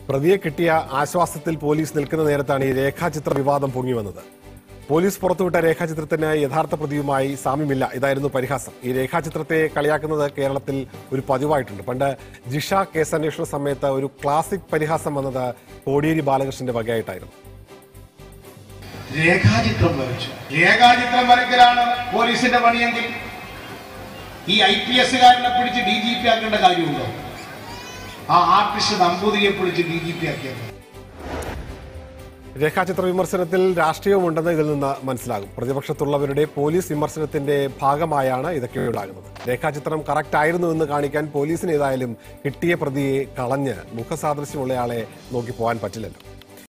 പ്രതിയെ കിട്ടിയ ആശ്വാസത്തിൽ പോലീസ് നിൽക്കുന്ന നേരത്താണ് ഈ രേഖാചിത്ര വിവാദം പൊങ്ങി വന്നത് പോലീസ് പുറത്തുവിട്ട രേഖാചിത്രത്തിന് യഥാർത്ഥ പ്രതിയുമായി സാമ്യമില്ല ഇതായിരുന്നു പരിഹാസം ഈ രേഖാചിത്രത്തെ കളിയാക്കുന്നത് കേരളത്തിൽ ഒരു പതിവായിട്ടുണ്ട് പണ്ട് ജിഷ കേസന്വേഷണ സമയത്ത് ഒരു ക്ലാസിക് പരിഹാസം വന്നത് കോടിയേരി ബാലകൃഷ്ണന്റെ വകയായിട്ടായിരുന്നു രേഖാചിത്രം വരച്ചു രേഖാചിത്രം വരയ്ക്കലാണ് പോലീസിന്റെ പണിയെങ്കിൽ ഈ ഐ പി എസുകാരനെ പിടിച്ച് ഡി ജി പി ആക്കേണ്ട കാര്യമുണ്ടോ ആ ആർട്ടിസ്റ്റ് നമ്പൂതിരിയെ പിടിച്ച് ഡി ജി പി ആക്കിയത് രേഖാചിത്ര വിമർശനത്തിൽ രാഷ്ട്രീയമുണ്ടെന്ന് ഇതിൽ നിന്ന് മനസ്സിലാകും പ്രതിപക്ഷത്തുള്ളവരുടെ പോലീസ് വിമർശനത്തിന്റെ ഭാഗമായാണ് ഇതൊക്കെ ഉണ്ടാകുന്നത് രേഖാചിത്രം കറക്റ്റ് ആയിരുന്നു എന്ന് കാണിക്കാൻ പോലീസിന് ഏതായാലും കിട്ടിയ പ്രതിയെ കളഞ്ഞ് മുഖസാദൃശ്യമുള്ളയാളെ നോക്കി പോകാൻ പറ്റില്ലല്ലോ